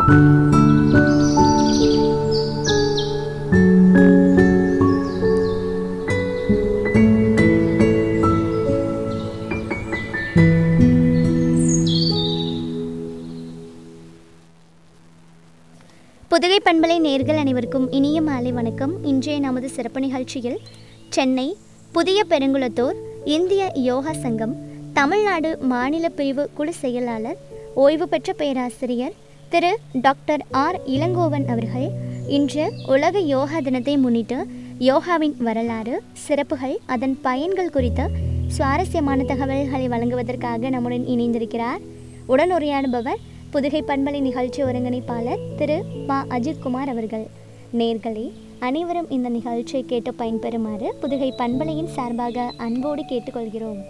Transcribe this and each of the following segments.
புதுகை பண்பலை நேர்கள் அனைவருக்கும் இனிய மாலை வணக்கம் இன்றைய நமது சிறப்பு நிகழ்ச்சியில் சென்னை புதிய பெருங்குளத்தூர் இந்திய யோகா சங்கம் தமிழ்நாடு மாநில பிரிவு குழு செயலாளர் ஓய்வு பெற்ற பேராசிரியர் திரு டாக்டர் ஆர் இளங்கோவன் அவர்கள் இன்று உலக யோகா தினத்தை முன்னிட்டு யோகாவின் வரலாறு சிறப்புகள் அதன் பயன்கள் குறித்த சுவாரஸ்யமான தகவல்களை வழங்குவதற்காக நம்முடன் இணைந்திருக்கிறார் உடன் உரையாடுபவர் புதுகை பண்பலை நிகழ்ச்சி ஒருங்கிணைப்பாளர் திரு ப அஜித்குமார் அவர்கள் நேர்களே அனைவரும் இந்த நிகழ்ச்சியை கேட்டு பயன்பெறுமாறு புதுகை பண்பலையின் சார்பாக அன்போடு கேட்டுக்கொள்கிறோம்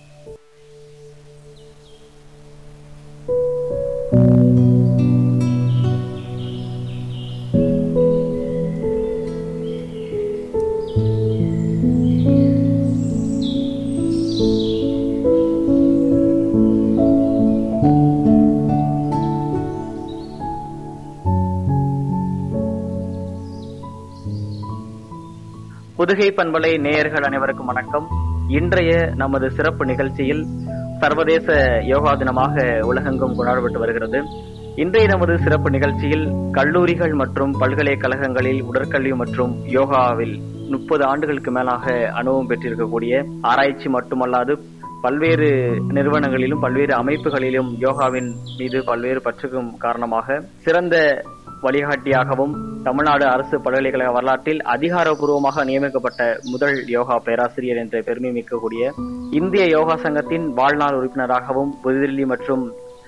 புதுகை பண்பலை நேயர்கள் அனைவருக்கும் வணக்கம் இன்றைய நமது சிறப்பு நிகழ்ச்சியில் சர்வதேச யோகா தினமாக உலகெங்கும் கொண்டாடப்பட்டு வருகிறது இன்றைய நமது சிறப்பு நிகழ்ச்சியில் கல்லூரிகள் மற்றும் பல்கலைக்கழகங்களில் உடற்கல்வி மற்றும் யோகாவில் முப்பது ஆண்டுகளுக்கு மேலாக அனுபவம் பெற்றிருக்கக்கூடிய ஆராய்ச்சி மட்டுமல்லாது பல்வேறு நிறுவனங்களிலும் பல்வேறு அமைப்புகளிலும் யோகாவின் மீது பல்வேறு பற்றுக்கும் காரணமாக சிறந்த வழிகாட்டியாகவும் தமிழ்நாடு அரசு பல்கலைக்கழக வரலாற்றில் அதிகாரப்பூர்வமாக நியமிக்கப்பட்ட முதல் யோகா பேராசிரியர் என்ற பெருமை மிக்கக்கூடிய இந்திய யோகா சங்கத்தின் வாழ்நாள் உறுப்பினராகவும் புதுதில்லி மற்றும்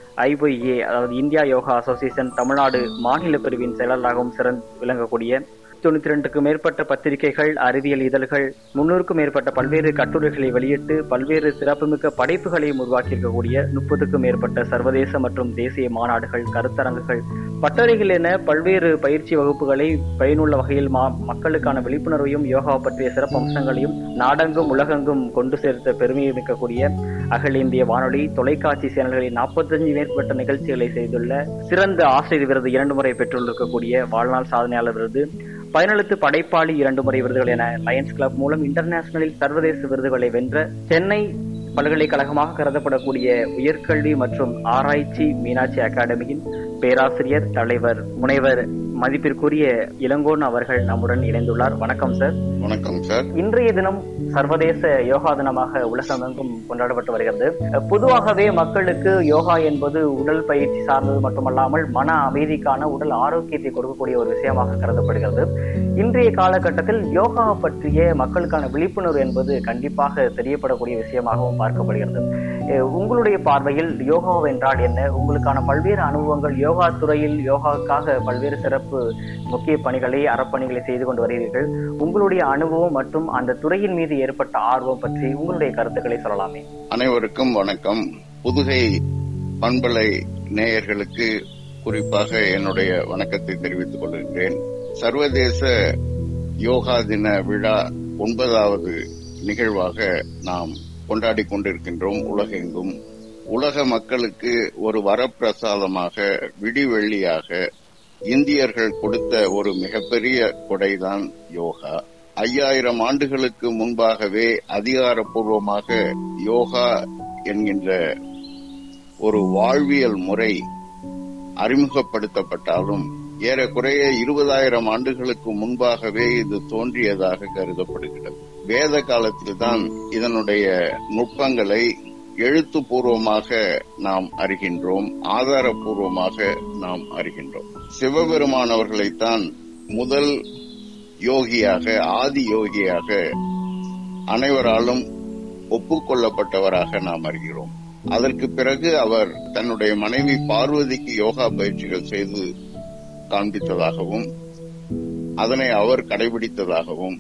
ஐஒஏ அதாவது இந்தியா யோகா அசோசியேஷன் தமிழ்நாடு மாநில பிரிவின் செயலாளராகவும் சிறந்து விளங்கக்கூடிய தொண்ணூத்தி ரெண்டுக்கும் மேற்பட்ட பத்திரிகைகள் அறிவியல் இதழ்கள் முன்னூறுக்கும் மேற்பட்ட பல்வேறு கட்டுரைகளை வெளியிட்டு பல்வேறு சிறப்புமிக்க படைப்புகளையும் உருவாக்கியிருக்கக்கூடிய முப்பதுக்கும் மேற்பட்ட சர்வதேச மற்றும் தேசிய மாநாடுகள் கருத்தரங்குகள் பட்டறைகள் என பல்வேறு பயிற்சி வகுப்புகளை பயனுள்ள வகையில் மக்களுக்கான விழிப்புணர்வையும் யோகா பற்றிய சிறப்பு அம்சங்களையும் நாடெங்கும் உலகெங்கும் கொண்டு சேர்த்த பெருமையை மிக்கக்கூடிய அகில இந்திய வானொலி தொலைக்காட்சி சேனல்களில் நாற்பத்தஞ்சு மேற்பட்ட நிகழ்ச்சிகளை செய்துள்ள சிறந்த ஆசிரியர் விருது இரண்டு முறை பெற்றுள்ளிருக்கக்கூடிய வாழ்நாள் சாதனையாளர் விருது பயனளித்து படைப்பாளி இரண்டு முறை விருதுகள் என லயன்ஸ் கிளப் மூலம் இன்டர்நேஷனலில் சர்வதேச விருதுகளை வென்ற சென்னை பல்கலைக்கழகமாக கருதப்படக்கூடிய உயர்கல்வி மற்றும் ஆராய்ச்சி மீனாட்சி அகாடமியின் பேராசிரியர் தலைவர் முனைவர் மதிப்பிற்குரிய இளங்கோன் அவர்கள் நம்முடன் இணைந்துள்ளார் வணக்கம் சார் வணக்கம் சார் இன்றைய தினம் சர்வதேச யோகா தினமாக உலகமெங்கும் கொண்டாடப்பட்டு வருகிறது பொதுவாகவே மக்களுக்கு யோகா என்பது உடல் பயிற்சி சார்ந்தது மட்டுமல்லாமல் மன அமைதிக்கான உடல் ஆரோக்கியத்தை கொடுக்கக்கூடிய ஒரு விஷயமாக கருதப்படுகிறது இன்றைய காலகட்டத்தில் யோகா பற்றிய மக்களுக்கான விழிப்புணர்வு என்பது கண்டிப்பாக தெரியப்படக்கூடிய விஷயமாகவும் பார்க்கப்படுகிறது உங்களுடைய பார்வையில் யோகா என்றால் என்ன உங்களுக்கான பல்வேறு அனுபவங்கள் யோகா துறையில் யோகாவுக்காக பல்வேறு சிறப்பு முக்கிய பணிகளை அறப்பணிகளை செய்து கொண்டு வருகிறீர்கள் உங்களுடைய அனுபவம் மற்றும் அந்த துறையின் மீது ஏற்பட்ட ஆர்வம் பற்றி உங்களுடைய கருத்துக்களை சொல்லலாமே அனைவருக்கும் வணக்கம் புதுகை பண்பலை நேயர்களுக்கு குறிப்பாக என்னுடைய வணக்கத்தை தெரிவித்துக் கொள்கின்றேன் சர்வதேச யோகா தின விழா ஒன்பதாவது நிகழ்வாக நாம் கொண்டாடி கொண்டிருக்கின்றோம் உலகெங்கும் உலக மக்களுக்கு ஒரு வரப்பிரசாதமாக விடிவெள்ளியாக இந்தியர்கள் கொடுத்த ஒரு மிகப்பெரிய கொடைதான் யோகா ஐயாயிரம் ஆண்டுகளுக்கு முன்பாகவே அதிகாரப்பூர்வமாக யோகா என்கின்ற ஒரு வாழ்வியல் முறை அறிமுகப்படுத்தப்பட்டாலும் ஏறக்குறைய இருபதாயிரம் ஆண்டுகளுக்கு முன்பாகவே இது தோன்றியதாக கருதப்படுகிறது வேத காலத்தில்தான் இதனுடைய நுட்பங்களை எழுத்துப்பூர்வமாக நாம் அறிகின்றோம் ஆதாரப்பூர்வமாக நாம் அறிகின்றோம் சிவபெருமானவர்களைத்தான் முதல் யோகியாக ஆதி யோகியாக அனைவராலும் ஒப்புக்கொள்ளப்பட்டவராக நாம் அறிகிறோம் அதற்கு பிறகு அவர் தன்னுடைய மனைவி பார்வதிக்கு யோகா பயிற்சிகள் செய்து காண்பித்ததாகவும் அதனை அவர் கடைபிடித்ததாகவும்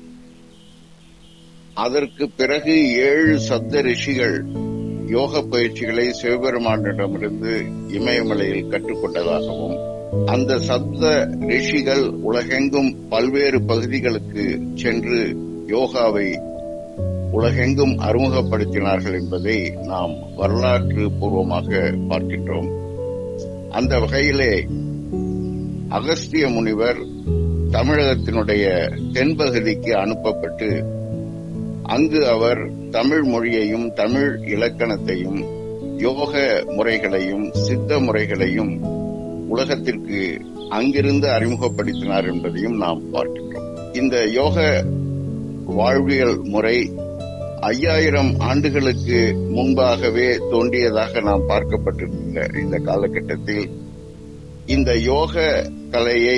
அதற்கு பிறகு ஏழு சப்த ரிஷிகள் யோக பயிற்சிகளை சிவபெருமானிடமிருந்து இமயமலையில் கற்றுக்கொண்டதாகவும் அந்த சப்த ரிஷிகள் உலகெங்கும் பல்வேறு பகுதிகளுக்கு சென்று யோகாவை உலகெங்கும் அறிமுகப்படுத்தினார்கள் என்பதை நாம் வரலாற்று பூர்வமாக பார்க்கின்றோம் அந்த வகையிலே அகஸ்திய முனிவர் தமிழகத்தினுடைய தென்பகுதிக்கு அனுப்பப்பட்டு அங்கு அவர் தமிழ் மொழியையும் தமிழ் இலக்கணத்தையும் யோக முறைகளையும் சித்த முறைகளையும் உலகத்திற்கு அங்கிருந்து அறிமுகப்படுத்தினார் என்பதையும் நாம் பார்க்கின்றோம் இந்த யோக வாழ்வியல் முறை ஐயாயிரம் ஆண்டுகளுக்கு முன்பாகவே தோன்றியதாக நாம் பார்க்கப்பட்டிருக்கிற இந்த காலகட்டத்தில் இந்த யோக கலையை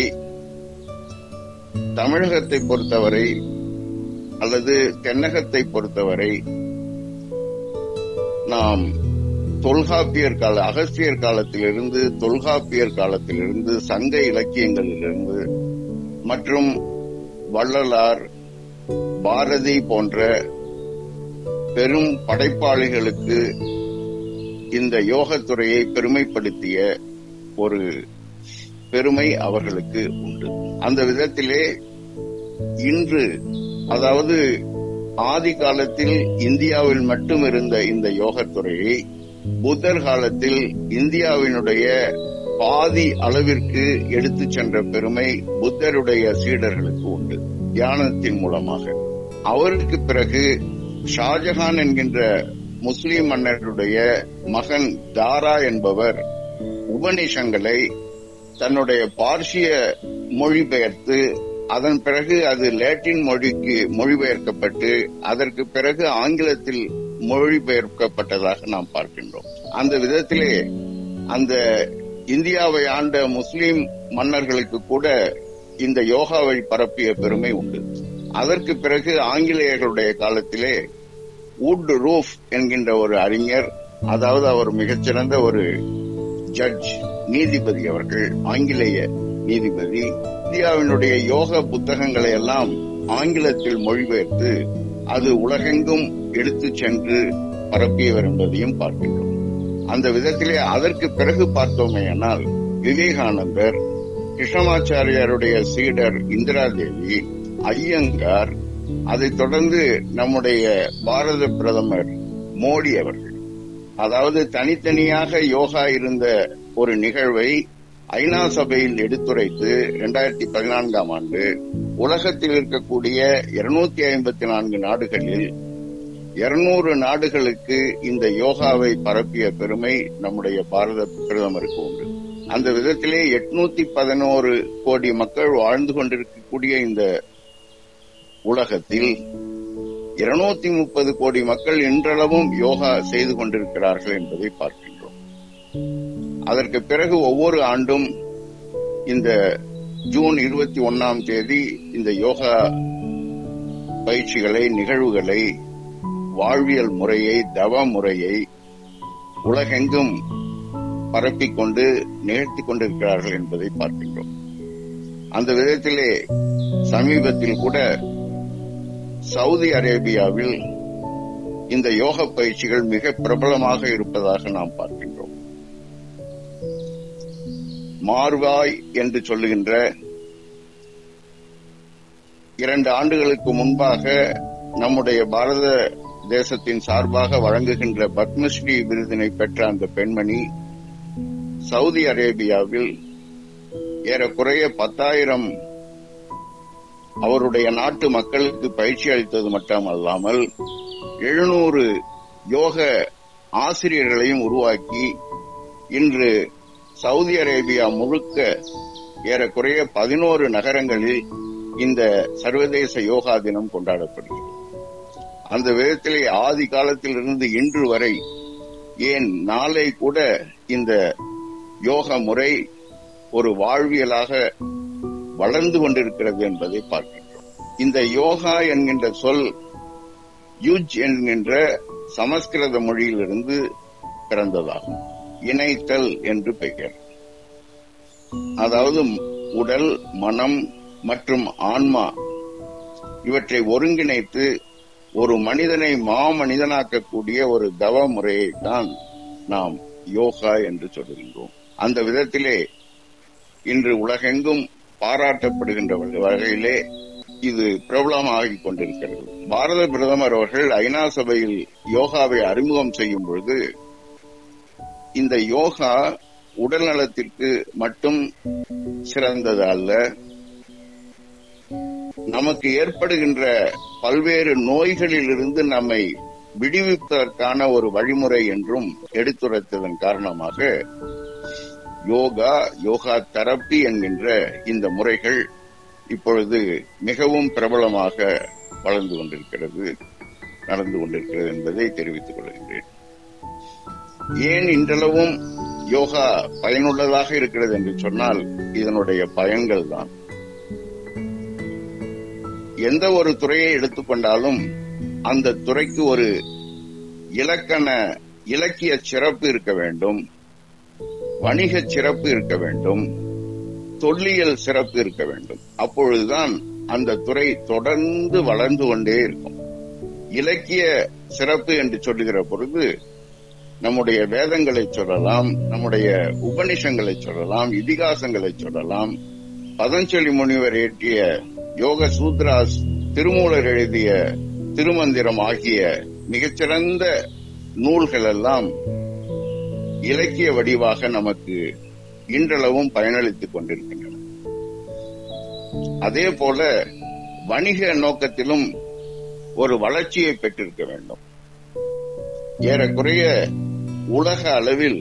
தமிழகத்தை பொறுத்தவரை அல்லது தென்னகத்தை பொறுத்தவரை நாம் தொல்காப்பியர் கால அகஸ்தியர் காலத்திலிருந்து தொல்காப்பியர் காலத்திலிருந்து சங்க இலக்கியங்களிலிருந்து மற்றும் வள்ளலார் பாரதி போன்ற பெரும் படைப்பாளிகளுக்கு இந்த யோகத்துறையை பெருமைப்படுத்திய ஒரு பெருமை அவர்களுக்கு உண்டு அந்த விதத்திலே இன்று அதாவது ஆதி காலத்தில் இந்தியாவில் மட்டும் இருந்த இந்த யோகத்துறையை புத்தர் காலத்தில் இந்தியாவினுடைய பாதி அளவிற்கு எடுத்து சென்ற பெருமை புத்தருடைய சீடர்களுக்கு உண்டு தியானத்தின் மூலமாக அவருக்கு பிறகு ஷாஜஹான் என்கின்ற முஸ்லிம் மன்னருடைய மகன் தாரா என்பவர் உபநிஷங்களை தன்னுடைய பார்சிய மொழிபெயர்த்து அதன் பிறகு அது லேட்டின் மொழிக்கு மொழிபெயர்க்கப்பட்டு அதற்கு பிறகு ஆங்கிலத்தில் மொழிபெயர்க்கப்பட்டதாக நாம் பார்க்கின்றோம் அந்த விதத்திலே அந்த இந்தியாவை ஆண்ட முஸ்லிம் மன்னர்களுக்கு கூட இந்த யோகாவை பரப்பிய பெருமை உண்டு அதற்கு பிறகு ஆங்கிலேயர்களுடைய காலத்திலே வுட் ரூஃப் என்கின்ற ஒரு அறிஞர் அதாவது அவர் மிகச்சிறந்த ஒரு ஜட்ஜ் நீதிபதி அவர்கள் ஆங்கிலேய நீதிபதி இந்தியாவினுடைய யோக புத்தகங்களை எல்லாம் ஆங்கிலத்தில் மொழிபெயர்த்து அது உலகெங்கும் எடுத்துச் சென்று பரப்பியவர் என்பதையும் பார்க்கின்றோம் அந்த விதத்திலே அதற்கு பிறகு பார்த்தோமேயானால் விவேகானந்தர் கிருஷ்ணமாச்சாரியாருடைய சீடர் இந்திரா தேவி ஐயங்கார் அதைத் தொடர்ந்து நம்முடைய பாரத பிரதமர் மோடி அவர்கள் அதாவது தனித்தனியாக யோகா இருந்த ஒரு நிகழ்வை ஐநா சபையில் எடுத்துரைத்து இரண்டாயிரத்தி பதினான்காம் ஆண்டு உலகத்தில் இருக்கக்கூடிய இருநூத்தி ஐம்பத்தி நான்கு நாடுகளில் இருநூறு நாடுகளுக்கு இந்த யோகாவை பரப்பிய பெருமை நம்முடைய பாரத பிரதமருக்கு உண்டு அந்த விதத்திலே எட்நூத்தி பதினோரு கோடி மக்கள் வாழ்ந்து கொண்டிருக்கக்கூடிய இந்த உலகத்தில் இருநூத்தி முப்பது கோடி மக்கள் இன்றளவும் யோகா செய்து கொண்டிருக்கிறார்கள் என்பதை பார்க்கின்றோம் அதற்கு பிறகு ஒவ்வொரு ஆண்டும் இந்த ஜூன் இருபத்தி ஒன்னாம் தேதி இந்த யோகா பயிற்சிகளை நிகழ்வுகளை வாழ்வியல் முறையை தவ முறையை உலகெங்கும் பரப்பிக் கொண்டு நிகழ்த்திக் கொண்டிருக்கிறார்கள் என்பதை பார்க்கின்றோம் அந்த விதத்திலே சமீபத்தில் கூட சவுதி அரேபியாவில் இந்த யோக பயிற்சிகள் மிக பிரபலமாக இருப்பதாக நாம் பார்க்கின்றோம் மார்வாய் என்று சொல்லுகின்ற இரண்டு ஆண்டுகளுக்கு முன்பாக நம்முடைய பாரத தேசத்தின் சார்பாக வழங்குகின்ற பத்மஸ்ரீ விருதினை பெற்ற அந்த பெண்மணி சவுதி அரேபியாவில் ஏறக்குறைய பத்தாயிரம் அவருடைய நாட்டு மக்களுக்கு பயிற்சி அளித்தது மட்டுமல்லாமல் எழுநூறு யோக ஆசிரியர்களையும் உருவாக்கி இன்று சவுதி அரேபியா முழுக்க ஏறக்குறைய பதினோரு நகரங்களில் இந்த சர்வதேச யோகா தினம் கொண்டாடப்படுகிறது அந்த விதத்திலே ஆதி காலத்திலிருந்து இன்று வரை ஏன் நாளை கூட இந்த யோக முறை ஒரு வாழ்வியலாக வளர்ந்து கொண்டிருக்கிறது என்பதை பார்க்கின்றோம் இந்த யோகா என்கின்ற சொல் யுஜ் என்கின்ற சமஸ்கிருத மொழியிலிருந்து பிறந்ததாகும் இணைத்தல் என்று பெயர் அதாவது உடல் மனம் மற்றும் ஆன்மா இவற்றை ஒருங்கிணைத்து ஒரு மனிதனை மாமனிதனாக்கக்கூடிய ஒரு தவ முறையை தான் நாம் யோகா என்று சொல்கின்றோம் அந்த விதத்திலே இன்று உலகெங்கும் பாராட்டப்படுகின்ற வகையிலே இது பிரபலமாகிக் கொண்டிருக்கிறது பாரத பிரதமர் அவர்கள் ஐநா சபையில் யோகாவை அறிமுகம் செய்யும் பொழுது இந்த யோகா உடல் நலத்திற்கு மட்டும் சிறந்தது அல்ல நமக்கு ஏற்படுகின்ற பல்வேறு நோய்களில் இருந்து நம்மை விடுவிப்பதற்கான ஒரு வழிமுறை என்றும் எடுத்துரைத்ததன் காரணமாக யோகா யோகா தெரப்பி என்கின்ற இந்த முறைகள் இப்பொழுது மிகவும் பிரபலமாக வளர்ந்து கொண்டிருக்கிறது நடந்து கொண்டிருக்கிறது என்பதை தெரிவித்துக் கொள்கின்றேன் ஏன் இன்றளவும் யோகா பயனுள்ளதாக இருக்கிறது என்று சொன்னால் இதனுடைய பயன்கள் தான் எந்த ஒரு துறையை எடுத்துக்கொண்டாலும் அந்த துறைக்கு ஒரு இலக்கண இலக்கிய சிறப்பு இருக்க வேண்டும் வணிக சிறப்பு இருக்க வேண்டும் தொல்லியல் சிறப்பு இருக்க வேண்டும் அப்பொழுதுதான் அந்த துறை தொடர்ந்து வளர்ந்து கொண்டே இருக்கும் இலக்கிய சிறப்பு என்று சொல்லுகிற பொழுது நம்முடைய வேதங்களை சொல்லலாம் நம்முடைய உபனிஷங்களை சொல்லலாம் இதிகாசங்களை சொல்லலாம் பதஞ்சலி முனிவர் இயற்றிய யோக சூத்ராஸ் திருமூலர் எழுதிய திருமந்திரம் ஆகிய மிகச்சிறந்த நூல்கள் எல்லாம் இலக்கிய வடிவாக நமக்கு இன்றளவும் பயனளித்துக் கொண்டிருக்கின்றன அதே போல வணிக நோக்கத்திலும் ஒரு வளர்ச்சியை பெற்றிருக்க வேண்டும் ஏறக்குறைய உலக அளவில்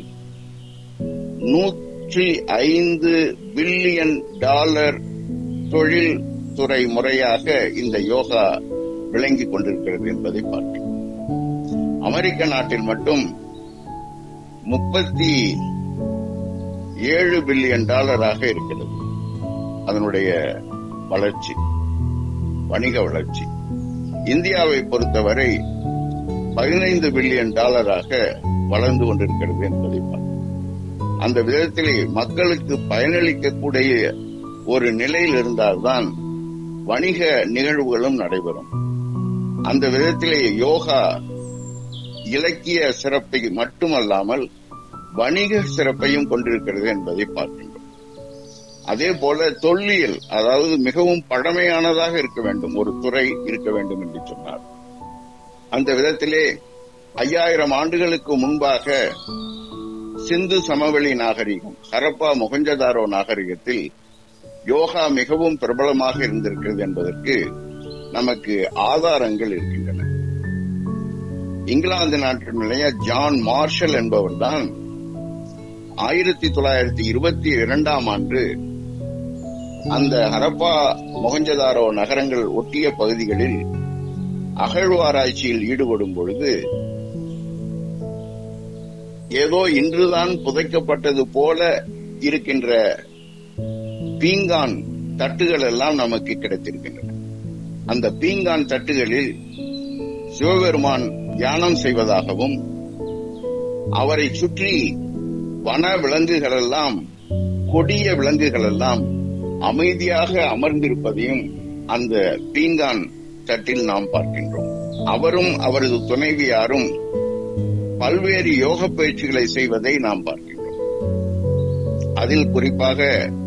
நூற்றி ஐந்து பில்லியன் டாலர் தொழில் துறை முறையாக இந்த யோகா விளங்கிக் கொண்டிருக்கிறது என்பதை பார்க்கிறோம் அமெரிக்க நாட்டில் மட்டும் முப்பத்தி ஏழு பில்லியன் டாலராக இருக்கிறது அதனுடைய வளர்ச்சி வணிக வளர்ச்சி இந்தியாவை பொறுத்தவரை பதினைந்து பில்லியன் டாலராக வளர்ந்து கொண்டிருக்கிறது என்பதை பார்க்கிறோம் அந்த விதத்திலே மக்களுக்கு பயனளிக்கக்கூடிய ஒரு நிலையில் இருந்தால்தான் வணிக நிகழ்வுகளும் நடைபெறும் அந்த விதத்திலே யோகா இலக்கிய சிறப்பை மட்டுமல்லாமல் வணிக சிறப்பையும் கொண்டிருக்கிறது என்பதை பார்க்கின்றோம் அதே போல தொல்லியல் அதாவது மிகவும் பழமையானதாக இருக்க வேண்டும் ஒரு துறை இருக்க வேண்டும் என்று சொன்னார் அந்த விதத்திலே ஐயாயிரம் ஆண்டுகளுக்கு முன்பாக சிந்து சமவெளி நாகரிகம் ஹரப்பா மொகஞ்சதாரோ நாகரிகத்தில் யோகா மிகவும் பிரபலமாக இருந்திருக்கிறது என்பதற்கு நமக்கு ஆதாரங்கள் இருக்கின்றன இங்கிலாந்து நாட்டினுடைய ஜான் மார்ஷல் என்பவர்தான் ஆயிரத்தி தொள்ளாயிரத்தி இருபத்தி இரண்டாம் ஆண்டு அந்த ஹரப்பா மொகஞ்சதாரோ நகரங்கள் ஒட்டிய பகுதிகளில் அகழ்வாராய்ச்சியில் ஈடுபடும் பொழுது ஏதோ இன்றுதான் புதைக்கப்பட்டது போல இருக்கின்ற பீங்கான் தட்டுகள் எல்லாம் நமக்கு கிடைத்திருக்கின்றன அந்த பீங்கான் தட்டுகளில் சிவபெருமான் தியானம் செய்வதாகவும் அவரை சுற்றி வன விலங்குகள் எல்லாம் கொடிய விலங்குகள் எல்லாம் அமைதியாக அமர்ந்திருப்பதையும் அந்த பீங்கான் தட்டில் நாம் பார்க்கின்றோம் அவரும் அவரது துணைவியாரும் பல்வேறு யோக பயிற்சிகளை செய்வதை நாம் பார்க்கின்றோம் அதில் குறிப்பாக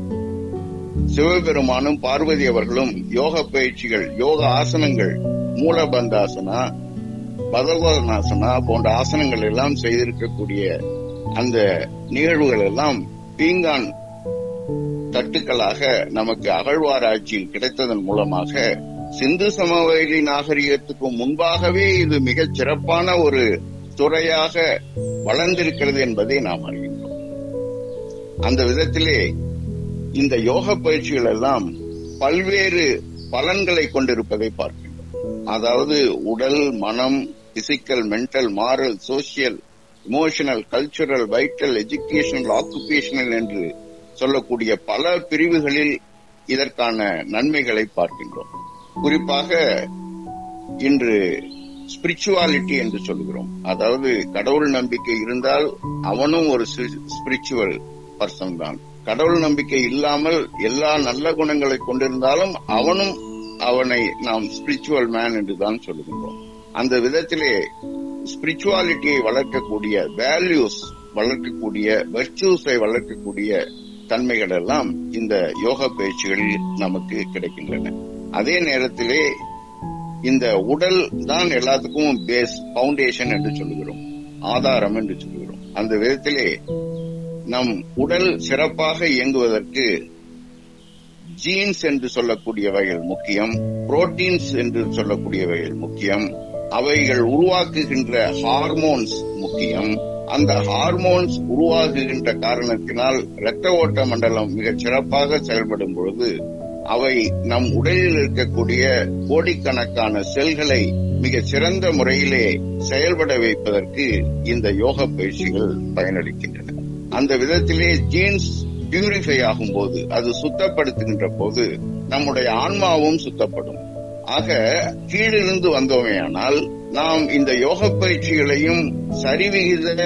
சிவபெருமானும் பார்வதி அவர்களும் யோக பயிற்சிகள் யோக ஆசனங்கள் மூலபந்தாசனா பதகோதனாசனா போன்ற ஆசனங்கள் எல்லாம் செய்திருக்கக்கூடிய அந்த நிகழ்வுகள் எல்லாம் பீங்கான் தட்டுக்களாக நமக்கு அகழ்வாராய்ச்சியில் கிடைத்ததன் மூலமாக சிந்து சமவெளி நாகரிகத்துக்கு முன்பாகவே இது மிகச் சிறப்பான ஒரு துறையாக வளர்ந்திருக்கிறது என்பதை நாம் அறிகின்றோம் அந்த விதத்திலே இந்த யோக பயிற்சிகள் எல்லாம் பல்வேறு பலன்களை கொண்டிருப்பதை பார்க்கின்றோம் அதாவது உடல் மனம் physical mental moral social emotional cultural vital educational occupational என்று சொல்லக்கூடிய பல பிரிவுகளில் இதற்கான நன்மைகளை பார்க்கின்றோம் குறிப்பாக இன்று ஸ்பிரிச்சுவாலிட்டி என்று சொல்கிறோம் அதாவது கடவுள் நம்பிக்கை இருந்தால் அவனும் ஒரு ஸ்பிரிச்சுவல் பர்சன் தான் கடவுள் நம்பிக்கை இல்லாமல் எல்லா நல்ல குணங்களை கொண்டிருந்தாலும் அவனும் அவனை நாம் ஸ்பிரிச்சுவல் மேன் என்று தான் சொல்லுகின்றோம் அந்த விதத்திலே ஸ்பிரிச்சுவாலிட்டியை வளர்க்கக்கூடிய வேல்யூஸ் வளர்க்கக்கூடிய வெர்ச்சூஸை வளர்க்கக்கூடிய தன்மைகள் எல்லாம் இந்த யோகா பயிற்சிகளில் நமக்கு கிடைக்கின்றன அதே நேரத்திலே இந்த உடல் தான் எல்லாத்துக்கும் பேஸ் பவுண்டேஷன் என்று சொல்லுகிறோம் ஆதாரம் என்று சொல்லுகிறோம் அந்த விதத்திலே நம் உடல் சிறப்பாக இயங்குவதற்கு ஜீன்ஸ் என்று சொல்லக்கூடியவைகள் முக்கியம் புரோட்டீன்ஸ் என்று சொல்லக்கூடியவைகள் முக்கியம் அவைகள் உருவாக்குகின்ற ஹார்மோன்ஸ் முக்கியம் அந்த ஹார்மோன்ஸ் உருவாகுகின்ற காரணத்தினால் இரத்த ஓட்ட மண்டலம் மிகச் சிறப்பாக செயல்படும் பொழுது அவை நம் உடலில் இருக்கக்கூடிய கோடிக்கணக்கான செல்களை மிக சிறந்த முறையிலே செயல்பட வைப்பதற்கு இந்த யோக பயிற்சிகள் பயனளிக்கின்றன அந்த விதத்திலே ஜீன்ஸ் பியூரிஃபை ஆகும் போது அது சுத்தப்படுத்துகின்ற போது நம்முடைய ஆன்மாவும் சுத்தப்படும் ஆக கீழிருந்து வந்தோமேயானால் நாம் இந்த யோக பயிற்சிகளையும் சரிவிகித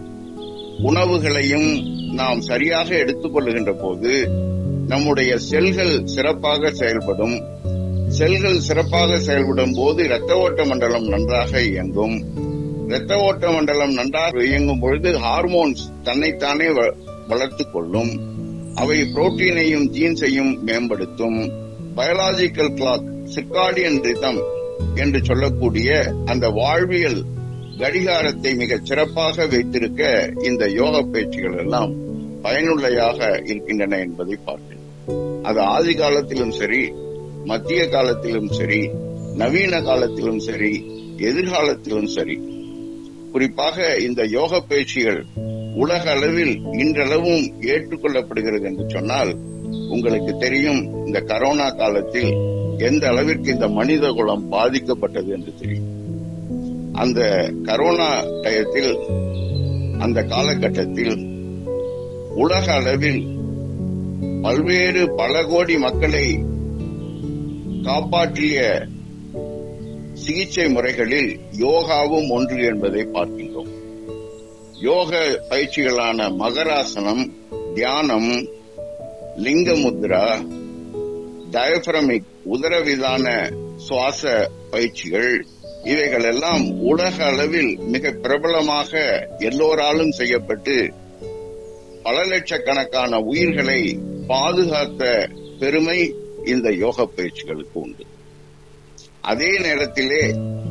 உணவுகளையும் நாம் சரியாக எடுத்துக்கொள்ளுகின்ற போது நம்முடைய செல்கள் சிறப்பாக செயல்படும் செல்கள் சிறப்பாக செயல்படும் போது இரத்த ஓட்ட மண்டலம் நன்றாக இயங்கும் இரத்த ஓட்ட மண்டலம் நன்றாக இயங்கும் பொழுது ஹார்மோன்ஸ் தன்னைத்தானே வளர்த்துக் கொள்ளும் அவை புரோட்டீனையும் ஜீன்ஸையும் மேம்படுத்தும் பயாலாஜிக்கல் கிளாக் சிர்காடியன் ரிதம் என்று சொல்லக்கூடிய அந்த வாழ்வியல் கடிகாரத்தை மிக சிறப்பாக வைத்திருக்க இந்த யோக பயிற்சிகள் எல்லாம் பயனுள்ளையாக இருக்கின்றன என்பதை பார்க்கிறேன் அது ஆதி காலத்திலும் சரி மத்திய காலத்திலும் சரி நவீன காலத்திலும் சரி எதிர்காலத்திலும் சரி குறிப்பாக இந்த யோக பயிற்சிகள் உலக அளவில் இன்றளவும் ஏற்றுக்கொள்ளப்படுகிறது என்று சொன்னால் உங்களுக்கு தெரியும் இந்த கரோனா காலத்தில் எந்த அளவிற்கு இந்த மனித குலம் பாதிக்கப்பட்டது என்று தெரியும் அந்த கரோனா டயத்தில் அந்த காலகட்டத்தில் உலக அளவில் பல்வேறு பல கோடி மக்களை காப்பாற்றிய சிகிச்சை முறைகளில் யோகாவும் ஒன்று என்பதை பார்க்கின்றோம் யோக பயிற்சிகளான மகராசனம் தியானம் லிங்க முத்ரா டயப்ரமிக் உதரவிதான சுவாச பயிற்சிகள் இவைகள் எல்லாம் உலக அளவில் மிக பிரபலமாக எல்லோராலும் செய்யப்பட்டு பல லட்சக்கணக்கான உயிர்களை பாதுகாத்த பெருமை இந்த யோக பயிற்சிகளுக்கு உண்டு அதே நேரத்திலே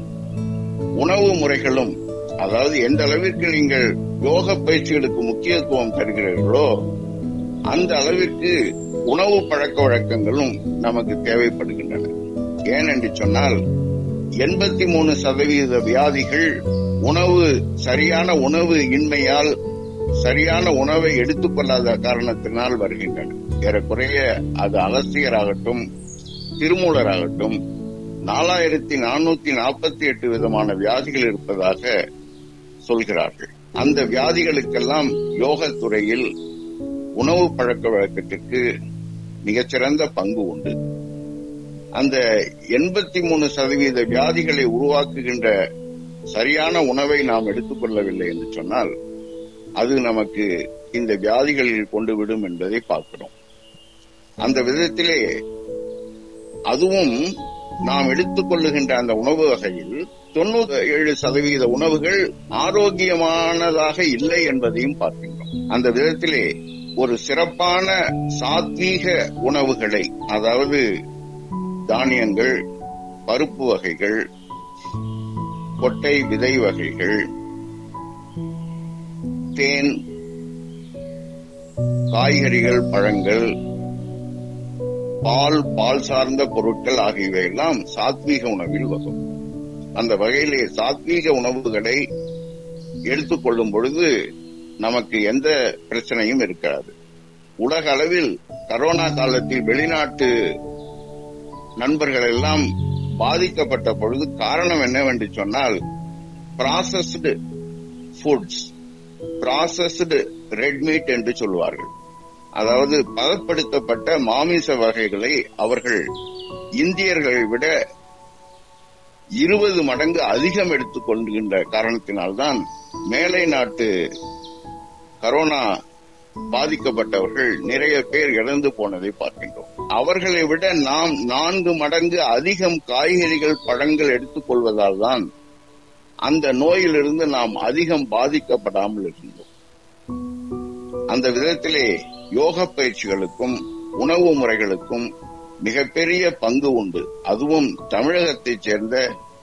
உணவு முறைகளும் அதாவது எந்த அளவிற்கு நீங்கள் யோக பயிற்சிகளுக்கு முக்கியத்துவம் தருகிறீர்களோ அந்த அளவிற்கு உணவு பழக்க வழக்கங்களும் நமக்கு தேவைப்படுகின்றன ஏனென்று சொன்னால் எண்பத்தி மூணு சதவீத வியாதிகள் உணவு சரியான உணவு இன்மையால் சரியான உணவை எடுத்துக்கொள்ளாத காரணத்தினால் வருகின்றன ஏறக்குறைய அது அகஸ்தியராகட்டும் திருமூலராகட்டும் நாலாயிரத்தி நானூத்தி நாற்பத்தி எட்டு விதமான வியாதிகள் இருப்பதாக சொல்கிறார்கள் அந்த வியாதிகளுக்கெல்லாம் யோகத்துறையில் உணவு பழக்க வழக்கத்திற்கு மிகச்சிறந்த பங்கு உண்டு அந்த எண்பத்தி மூணு சதவீத வியாதிகளை உருவாக்குகின்ற சரியான உணவை நாம் எடுத்துக்கொள்ளவில்லை என்று சொன்னால் அது நமக்கு இந்த வியாதிகளில் கொண்டு விடும் என்பதை பார்க்கிறோம் அந்த விதத்திலே அதுவும் நாம் எடுத்துக்கொள்ளுகின்ற அந்த உணவு வகையில் தொண்ணூத்தி ஏழு சதவீத உணவுகள் ஆரோக்கியமானதாக இல்லை என்பதையும் பார்க்கின்றோம் அந்த விதத்திலே ஒரு சிறப்பான சாத்வீக உணவுகளை அதாவது தானியங்கள் பருப்பு வகைகள் கொட்டை விதை வகைகள் தேன் காய்கறிகள் பழங்கள் பால் பால் சார்ந்த பொருட்கள் ஆகியவை எல்லாம் சாத்வீக உணவில் வரும் அந்த வகையிலே சாத்வீக உணவுகளை எடுத்துக்கொள்ளும் பொழுது நமக்கு எந்த பிரச்சனையும் இருக்காது உலக அளவில் கரோனா காலத்தில் வெளிநாட்டு நண்பர்கள் எல்லாம் பாதிக்கப்பட்ட பொழுது காரணம் என்னவென்று சொன்னால் processed foods processed red meat என்று சொல்வார்கள் அதாவது பதப்படுத்தப்பட்ட மாமிச வகைகளை அவர்கள் இந்தியர்களை விட இருபது மடங்கு அதிகம் எடுத்துக் கொள்கின்ற காரணத்தினால்தான் மேலை நாட்டு கரோனா பாதிக்கப்பட்டவர்கள் நிறைய பேர் இறந்து போனதை பார்க்கின்றோம் அவர்களை விட நாம் நான்கு மடங்கு அதிகம் காய்கறிகள் பழங்கள் எடுத்துக்கொள்வதால் தான் அந்த நோயிலிருந்து நாம் அதிகம் பாதிக்கப்படாமல் இருந்தோம் அந்த விதத்திலே யோக பயிற்சிகளுக்கும் உணவு முறைகளுக்கும் மிகப்பெரிய பங்கு உண்டு அதுவும் தமிழகத்தைச் சேர்ந்த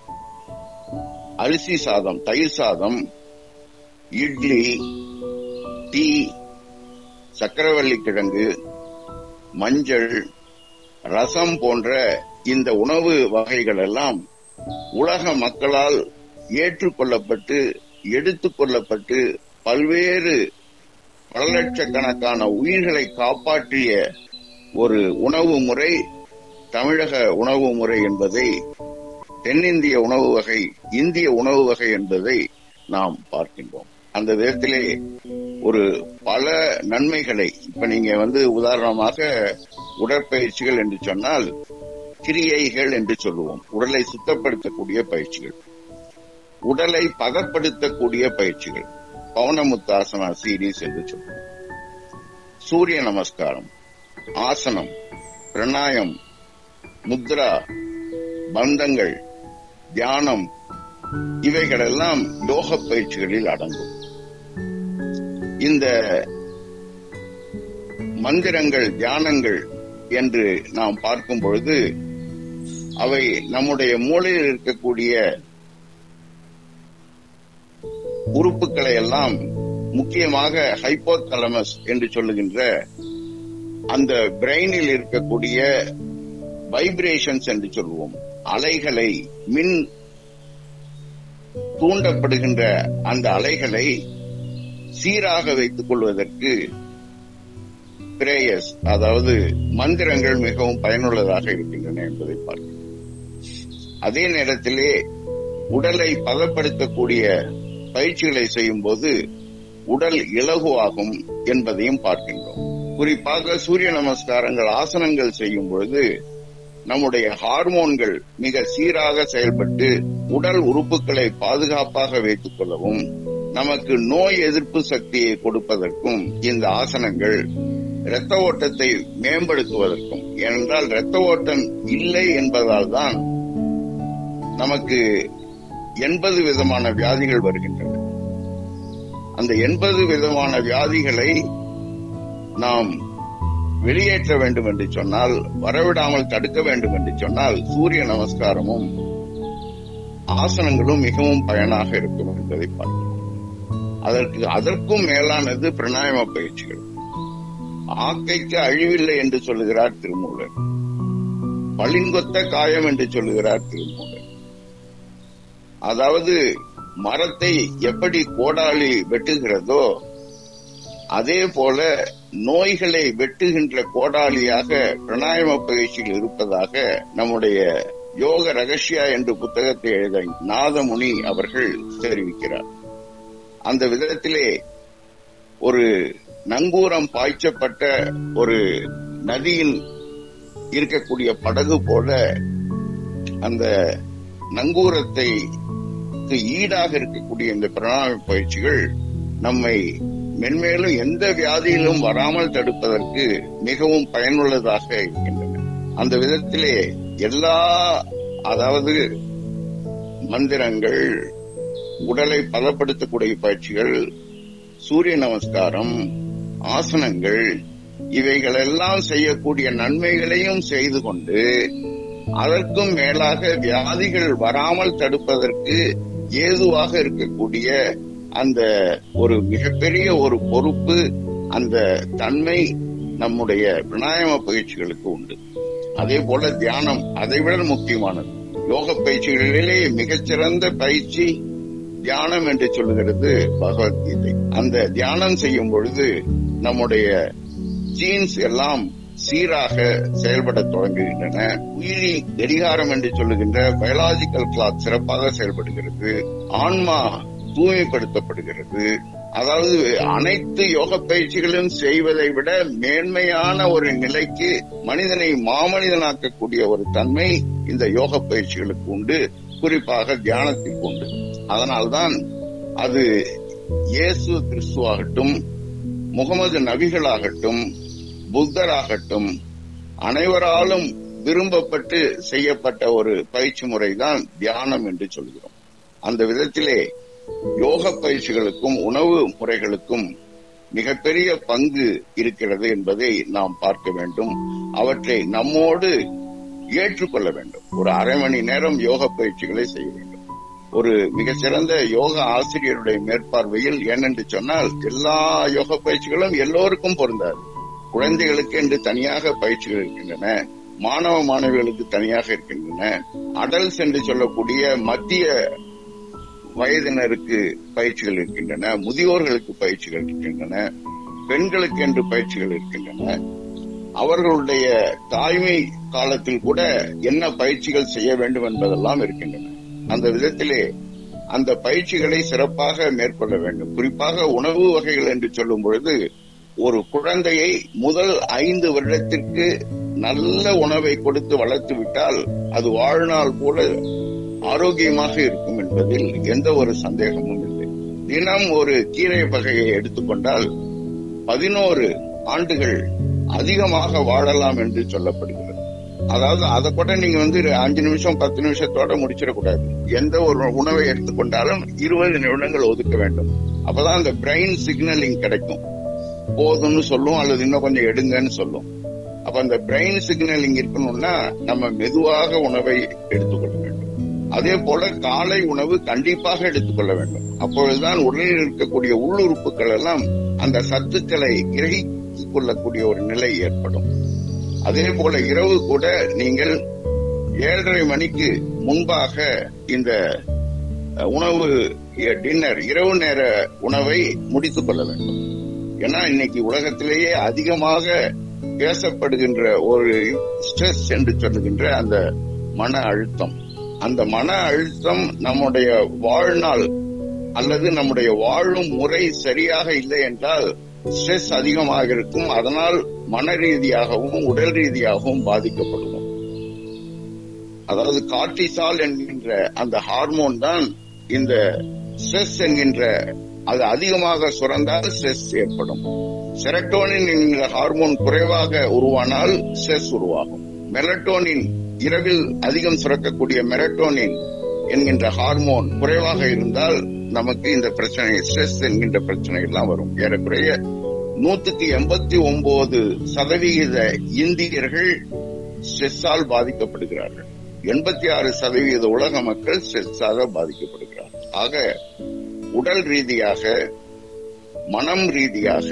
அரிசி சாதம் தயிர் சாதம் இட்லி டீ சக்கரவள்ளி கிழங்கு மஞ்சள் ரசம் போன்ற இந்த உணவு வகைகள் எல்லாம் உலக மக்களால் ஏற்றுக்கொள்ளப்பட்டு எடுத்துக்கொள்ளப்பட்டு பல்வேறு பல லட்சக்கணக்கான உயிர்களை காப்பாற்றிய ஒரு உணவு முறை தமிழக உணவு முறை என்பதை தென்னிந்திய உணவு வகை இந்திய உணவு வகை என்பதை நாம் பார்க்கின்றோம் அந்த விதத்திலே ஒரு பல நன்மைகளை இப்ப நீங்க வந்து உதாரணமாக உடற்பயிற்சிகள் என்று சொன்னால் கிரியைகள் என்று சொல்லுவோம் உடலை சுத்தப்படுத்தக்கூடிய பயிற்சிகள் உடலை பதப்படுத்தக்கூடிய பயிற்சிகள் பவுனமுத்தாசனா சீரீஸ் என்று சொல்லுவோம் சூரிய நமஸ்காரம் ஆசனம் பிரணாயம் முத்ரா பந்தங்கள் தியானம் இவைகளெல்லாம் யோக பயிற்சிகளில் அடங்கும் இந்த மந்திரங்கள் தியானங்கள் என்று நாம் பார்க்கும் பொழுது அவை நம்முடைய மூளையில் இருக்கக்கூடிய உறுப்புகளை எல்லாம் முக்கியமாக ஹைப்போதலமஸ் என்று சொல்லுகின்ற அந்த பிரெயினில் இருக்கக்கூடிய வைப்ரேஷன்ஸ் என்று சொல்லுவோம் அலைகளை மின் தூண்டப்படுகின்ற அந்த அலைகளை சீராக வைத்துக் கொள்வதற்கு பிரேயர்ஸ் அதாவது மந்திரங்கள் மிகவும் பயனுள்ளதாக இருக்கின்றன என்பதை பார்க்கிறோம் அதே நேரத்திலே உடலை பதப்படுத்தக்கூடிய பயிற்சிகளை செய்யும் போது உடல் இலகுவாகும் என்பதையும் பார்க்கின்றோம் குறிப்பாக சூரிய நமஸ்காரங்கள் ஆசனங்கள் செய்யும் பொழுது நம்முடைய ஹார்மோன்கள் மிக சீராக செயல்பட்டு உடல் உறுப்புகளை பாதுகாப்பாக வைத்துக் கொள்ளவும் நமக்கு நோய் எதிர்ப்பு சக்தியை கொடுப்பதற்கும் இந்த ஆசனங்கள் இரத்த ஓட்டத்தை மேம்படுத்துவதற்கும் ஏனென்றால் இரத்த ஓட்டம் இல்லை என்பதால் தான் நமக்கு எண்பது விதமான வியாதிகள் வருகின்றன அந்த எண்பது விதமான வியாதிகளை நாம் வெளியேற்ற வேண்டும் என்று சொன்னால் வரவிடாமல் தடுக்க வேண்டும் என்று சொன்னால் சூரிய நமஸ்காரமும் ஆசனங்களும் மிகவும் பயனாக இருக்கும் என்பதை பார்க்கிறோம் அதற்கு அதற்கும் மேலானது பிரணாயம பயிற்சிகள் ஆக்கைக்கு அழிவில்லை என்று சொல்லுகிறார் திருமூலர் பளிங்கொத்த காயம் என்று சொல்லுகிறார் திருமூலர் அதாவது மரத்தை எப்படி கோடாலி வெட்டுகிறதோ அதே போல நோய்களை வெட்டுகின்ற கோடாலியாக பிரணாயம பயிற்சியில் இருப்பதாக நம்முடைய யோக ரகசியா என்ற புத்தகத்தை எழுத நாதமுனி அவர்கள் தெரிவிக்கிறார் அந்த விதத்திலே ஒரு நங்கூரம் பாய்ச்சப்பட்ட ஒரு நதியில் இருக்கக்கூடிய படகு போல அந்த நங்கூரத்தை ஈடாக இருக்கக்கூடிய இந்த பிரணாம பயிற்சிகள் நம்மை மென்மேலும் எந்த வியாதியிலும் வராமல் தடுப்பதற்கு மிகவும் பயனுள்ளதாக இருக்கின்றன அந்த விதத்திலே எல்லா அதாவது மந்திரங்கள் உடலை பலப்படுத்தக்கூடிய பயிற்சிகள் சூரிய நமஸ்காரம் ஆசனங்கள் இவைகளெல்லாம் செய்யக்கூடிய நன்மைகளையும் செய்து கொண்டு அதற்கும் மேலாக வியாதிகள் வராமல் தடுப்பதற்கு ஏதுவாக இருக்கக்கூடிய அந்த ஒரு மிகப்பெரிய ஒரு பொறுப்பு அந்த தன்மை நம்முடைய பிராணாயாம பயிற்சிகளுக்கு உண்டு அதே போல தியானம் அதை விட முக்கியமானது யோக பயிற்சிகளிலே மிகச்சிறந்த பயிற்சி தியானம் என்று சொல்லுகிறது பகவத்கீதை அந்த தியானம் செய்யும் பொழுது நம்முடைய ஜீன்ஸ் எல்லாம் சீராக செயல்பட தொடங்குகின்றன உயிரி கடிகாரம் என்று சொல்லுகின்ற பயாலாஜிக்கல் கிளாக் சிறப்பாக செயல்படுகிறது ஆன்மா தூய்மைப்படுத்தப்படுகிறது அதாவது அனைத்து யோக பயிற்சிகளும் செய்வதை விட மேன்மையான ஒரு நிலைக்கு மனிதனை மாமனிதனாக்கக்கூடிய ஒரு தன்மை இந்த யோக பயிற்சிகளுக்கு உண்டு குறிப்பாக தியானத்திற்கு உண்டு அதனால்தான் அது இயேசு கிறிஸ்துவாகட்டும் முகமது நபிகளாகட்டும் புத்தராகட்டும் அனைவராலும் விரும்பப்பட்டு செய்யப்பட்ட ஒரு பயிற்சி முறைதான் தியானம் என்று சொல்கிறோம் அந்த விதத்திலே யோக பயிற்சிகளுக்கும் உணவு முறைகளுக்கும் மிகப்பெரிய பங்கு இருக்கிறது என்பதை நாம் பார்க்க வேண்டும் அவற்றை நம்மோடு ஏற்றுக்கொள்ள வேண்டும் ஒரு அரை மணி நேரம் யோக பயிற்சிகளை செய்ய வேண்டும் ஒரு மிக சிறந்த யோக ஆசிரியருடைய மேற்பார்வையில் ஏனென்று சொன்னால் எல்லா யோக பயிற்சிகளும் எல்லோருக்கும் பொருந்தாது குழந்தைகளுக்கு என்று தனியாக பயிற்சிகள் இருக்கின்றன மாணவ மாணவிகளுக்கு தனியாக இருக்கின்றன அடல்ஸ் என்று சொல்லக்கூடிய மத்திய வயதினருக்கு பயிற்சிகள் இருக்கின்றன முதியோர்களுக்கு பயிற்சிகள் இருக்கின்றன பெண்களுக்கு என்று பயிற்சிகள் இருக்கின்றன அவர்களுடைய தாய்மை காலத்தில் கூட என்ன பயிற்சிகள் செய்ய வேண்டும் என்பதெல்லாம் இருக்கின்றன அந்த விதத்திலே அந்த பயிற்சிகளை சிறப்பாக மேற்கொள்ள வேண்டும் குறிப்பாக உணவு வகைகள் என்று சொல்லும் பொழுது ஒரு குழந்தையை முதல் ஐந்து வருடத்திற்கு நல்ல உணவை கொடுத்து வளர்த்து விட்டால் அது வாழ்நாள் கூட ஆரோக்கியமாக இருக்கும் என்பதில் எந்த ஒரு சந்தேகமும் இல்லை தினம் ஒரு கீரை வகையை எடுத்துக்கொண்டால் பதினோரு ஆண்டுகள் அதிகமாக வாழலாம் என்று சொல்லப்படுகிறது அதாவது அதை கூட நீங்க வந்து அஞ்சு நிமிஷம் பத்து நிமிஷத்தோட முடிச்சிடக்கூடாது எந்த ஒரு உணவை எடுத்துக்கொண்டாலும் இருபது நிமிடங்கள் ஒதுக்க வேண்டும் அப்பதான் அந்த பிரெயின் சிக்னலிங் கிடைக்கும் போதும்னு சொல்லும் அல்லது இன்னும் கொஞ்சம் எடுங்கன்னு சொல்லும் அப்ப அந்த பிரெயின் சிக்னலிங் இருக்கணும்னா நம்ம மெதுவாக உணவை எடுத்துக்கொள்ள வேண்டும் அதே போல காலை உணவு கண்டிப்பாக எடுத்துக்கொள்ள வேண்டும் அப்பொழுதுதான் உடலில் இருக்கக்கூடிய உள்ளுறுப்புகள் எல்லாம் அந்த சத்துக்களை கிரகித்துக் கொள்ளக்கூடிய ஒரு நிலை ஏற்படும் அதே போல இரவு கூட நீங்கள் ஏழரை மணிக்கு முன்பாக இந்த உணவு டின்னர் இரவு நேர உணவை முடித்துக் கொள்ள வேண்டும் ஏன்னா இன்னைக்கு உலகத்திலேயே அதிகமாக பேசப்படுகின்ற ஒரு ஸ்ட்ரெஸ் என்று சொல்லுகின்ற அந்த மன அழுத்தம் அந்த மன அழுத்தம் நம்முடைய வாழ்நாள் அல்லது நம்முடைய வாழும் முறை சரியாக இல்லை என்றால் ஸ்ட்ரெஸ் அதிகமாக இருக்கும் அதனால் மன ரீதியாகவும் உடல் ரீதியாகவும் பாதிக்கப்படுவோம் அதாவது கார்டிசால் என்கின்ற அந்த ஹார்மோன் தான் இந்த ஸ்ட்ரெஸ் என்கின்ற அது அதிகமாக சுரந்தால் ஸ்ட்ரெஸ் ஏற்படும் செரட்டோனின் என்கிற ஹார்மோன் குறைவாக உருவானால் ஸ்ட்ரெஸ் உருவாகும் மெலட்டோனின் இரவில் அதிகம் சுரக்கக்கூடிய மெலட்டோனின் என்கின்ற ஹார்மோன் குறைவாக இருந்தால் நமக்கு இந்த பிரச்சனை ஸ்ட்ரெஸ் என்கின்ற பிரச்சனை எல்லாம் வரும் ஏறக்குறைய நூத்துக்கு எண்பத்தி ஒன்பது சதவிகித இந்தியர்கள் ஸ்ட்ரெஸ்ஸால் பாதிக்கப்படுகிறார்கள் எண்பத்தி ஆறு சதவீத உலக மக்கள் ஸ்ட்ரெஸ்ஸாக பாதிக்கப்படுகிறார்கள் ஆக உடல் ரீதியாக மனம் ரீதியாக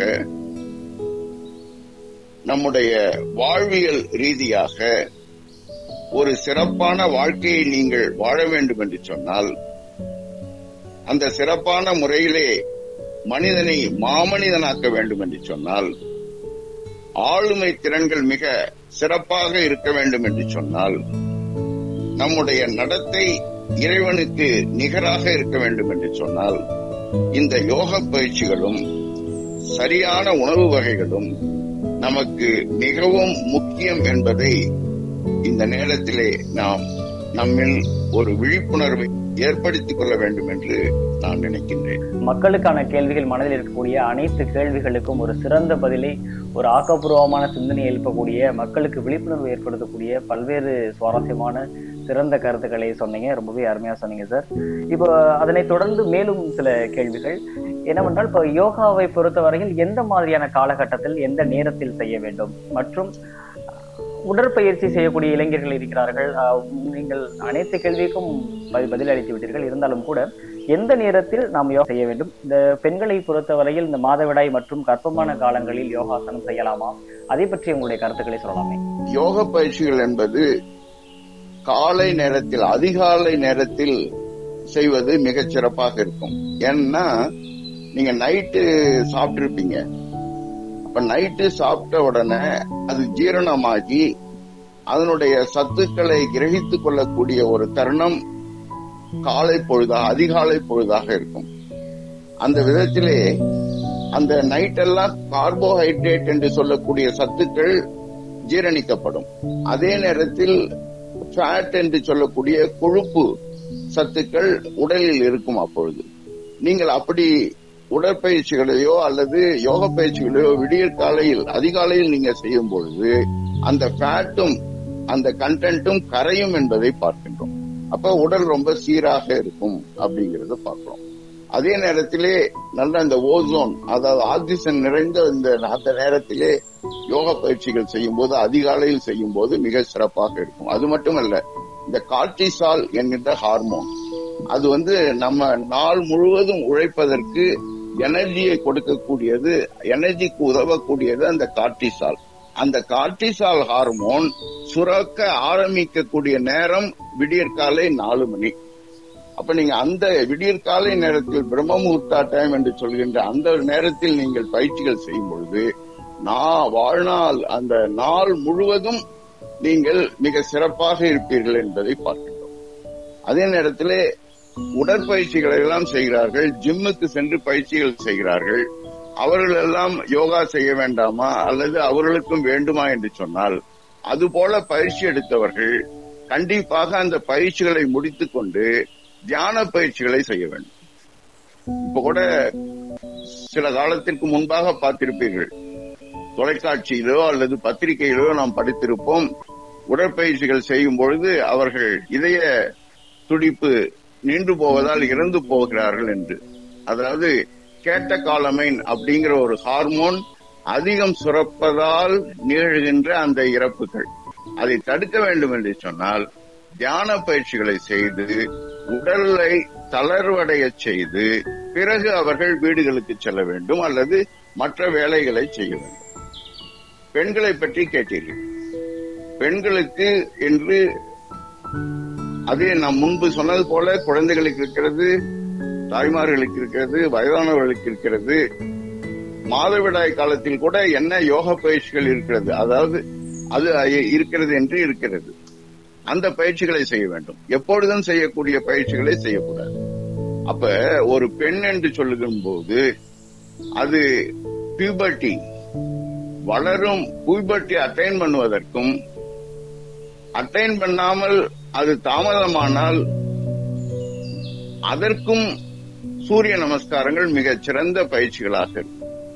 நம்முடைய வாழ்வியல் ரீதியாக ஒரு சிறப்பான வாழ்க்கையை நீங்கள் வாழ வேண்டும் என்று சொன்னால் அந்த சிறப்பான முறையிலே மனிதனை மாமனிதனாக்க வேண்டும் என்று சொன்னால் ஆளுமை திறன்கள் மிக சிறப்பாக இருக்க வேண்டும் என்று சொன்னால் நம்முடைய நடத்தை இறைவனுக்கு நிகராக இருக்க வேண்டும் என்று சொன்னால் இந்த யோக பயிற்சிகளும் சரியான உணவு வகைகளும் நமக்கு மிகவும் முக்கியம் என்பதை இந்த நேரத்திலே நாம் நம்மில் ஒரு விழிப்புணர்வை ஏற்படுத்திக் கொள்ள வேண்டும் என்று நான் நினைக்கின்றேன் மக்களுக்கான கேள்விகள் மனதில் இருக்கக்கூடிய அனைத்து கேள்விகளுக்கும் ஒரு சிறந்த பதிலை ஒரு ஆக்கப்பூர்வமான சிந்தனை எழுப்பக்கூடிய மக்களுக்கு விழிப்புணர்வு ஏற்படுத்தக்கூடிய பல்வேறு சுவாரஸ்யமான சிறந்த கருத்துக்களை சொன்னீங்க ரொம்பவே அருமையா சொன்னீங்க சார் இப்போ அதனை தொடர்ந்து மேலும் சில கேள்விகள் என்னவென்றால் இப்போ யோகாவை பொறுத்தவரையில் எந்த மாதிரியான காலகட்டத்தில் எந்த நேரத்தில் செய்ய வேண்டும் மற்றும் உடற்பயிற்சி செய்யக்கூடிய இளைஞர்கள் இருக்கிறார்கள் ஆஹ் நீங்கள் அனைத்து கேள்விக்கும் பதி- பதில் அளித்து விட்டீர்கள் இருந்தாலும் கூட எந்த நேரத்தில் நாம் யோகா செய்ய வேண்டும் இந்த பெண்களை பொறுத்தவரையில் இந்த மாதவிடாய் மற்றும் கர்ப்பமான காலங்களில் யோகாசனம் செய்யலாமா அதை பற்றி உங்களுடைய கருத்துக்களை சொல்லலாமே யோக பயிற்சிகள் என்பது காலை நேரத்தில் அதிகாலை நேரத்தில் செய்வது மிகச் சிறப்பாக இருக்கும் ஏன்னா நீங்க நைட்டு சாப்பிட்டிருப்பீங்க அப்ப நைட்டு சாப்பிட்ட உடனே அது ஜீரணமாகி அதனுடைய சத்துக்களை கிரகித்துக் கொள்ளக்கூடிய ஒரு தருணம் காலை பொழுதாக அதிகாலை பொழுதாக இருக்கும் அந்த விதத்திலே அந்த நைட்டெல்லாம் கார்போஹைட்ரேட் என்று சொல்லக்கூடிய சத்துக்கள் ஜீரணிக்கப்படும் அதே நேரத்தில் ஃபேட் என்று சொல்லக்கூடிய கொழுப்பு சத்துக்கள் உடலில் இருக்கும் அப்பொழுது நீங்கள் அப்படி உடற்பயிற்சிகளையோ அல்லது யோக பயிற்சிகளையோ விடியற் காலையில் அதிகாலையில் நீங்க செய்யும் பொழுது அந்த ஃபேட்டும் அந்த கண்டென்ட்டும் கரையும் என்பதை பார்க்கின்றோம் அப்ப உடல் ரொம்ப சீராக இருக்கும் அப்படிங்கறத பார்க்கிறோம் அதே நேரத்திலே நல்ல இந்த ஓசோன் அதாவது ஆக்சிஜன் நிறைந்த இந்த அந்த நேரத்திலே யோக பயிற்சிகள் செய்யும் போது அதிகாலையில் செய்யும் போது மிக சிறப்பாக இருக்கும் அது மட்டுமல்ல இந்த கார்டிசால் என்கின்ற ஹார்மோன் அது வந்து நம்ம நாள் முழுவதும் உழைப்பதற்கு எனர்ஜியை கொடுக்கக்கூடியது எனர்ஜிக்கு உதவக்கூடியது அந்த கார்டிசால் அந்த கார்டிசால் ஹார்மோன் சுரக்க ஆரம்பிக்கக்கூடிய நேரம் விடியற்காலை நாலு மணி அப்ப நீங்க அந்த விடியற்காலை நேரத்தில் பிரம்ம முகூர்த்தா டைம் என்று சொல்கின்ற அந்த நேரத்தில் நீங்கள் பயிற்சிகள் செய்யும் பொழுது நான் வாழ்நாள் அந்த நாள் முழுவதும் நீங்கள் மிக சிறப்பாக இருப்பீர்கள் என்பதை பார்க்கின்றோம் அதே நேரத்திலே உடற்பயிற்சிகளை எல்லாம் செய்கிறார்கள் ஜிம்முக்கு சென்று பயிற்சிகள் செய்கிறார்கள் அவர்கள் எல்லாம் யோகா செய்ய வேண்டாமா அல்லது அவர்களுக்கும் வேண்டுமா என்று சொன்னால் அதுபோல பயிற்சி எடுத்தவர்கள் கண்டிப்பாக அந்த பயிற்சிகளை முடித்துக் கொண்டு தியான பயிற்சிகளை செய்ய வேண்டும் இப்ப கூட சில காலத்திற்கு முன்பாக பார்த்திருப்பீர்கள் தொலைக்காட்சியிலோ அல்லது பத்திரிகையிலோ நாம் படித்திருப்போம் உடற்பயிற்சிகள் செய்யும் பொழுது அவர்கள் இதய துடிப்பு நின்று போவதால் இறந்து போகிறார்கள் என்று அதாவது கேட்ட காலமைன் அப்படிங்கிற ஒரு ஹார்மோன் அதிகம் சுரப்பதால் நிகழ்கின்ற அந்த இறப்புகள் அதை தடுக்க வேண்டும் என்று சொன்னால் தியான பயிற்சிகளை செய்து உடலை தளர்வடைய செய்து பிறகு அவர்கள் வீடுகளுக்கு செல்ல வேண்டும் அல்லது மற்ற வேலைகளை செய்ய வேண்டும் பெண்களை பற்றி கேட்டீர்கள் பெண்களுக்கு என்று அதே நாம் முன்பு சொன்னது போல குழந்தைகளுக்கு இருக்கிறது தாய்மார்களுக்கு இருக்கிறது வயதானவர்களுக்கு இருக்கிறது மாதவிடாய் காலத்தில் கூட என்ன யோக பயிற்சிகள் இருக்கிறது அதாவது அது இருக்கிறது என்று இருக்கிறது அந்த பயிற்சிகளை செய்ய வேண்டும் எப்பொழுதும் செய்யக்கூடிய பயிற்சிகளை செய்யக்கூடாது அப்ப ஒரு பெண் என்று சொல்லுகிற போது அது பியூபர்ட்டி வளரும் பியூபர்ட்டி அட்டைன் பண்ணுவதற்கும் அட்டைன் பண்ணாமல் அது தாமதமானால் அதற்கும் சூரிய நமஸ்காரங்கள் மிகச் சிறந்த பயிற்சிகளாக இருக்கும்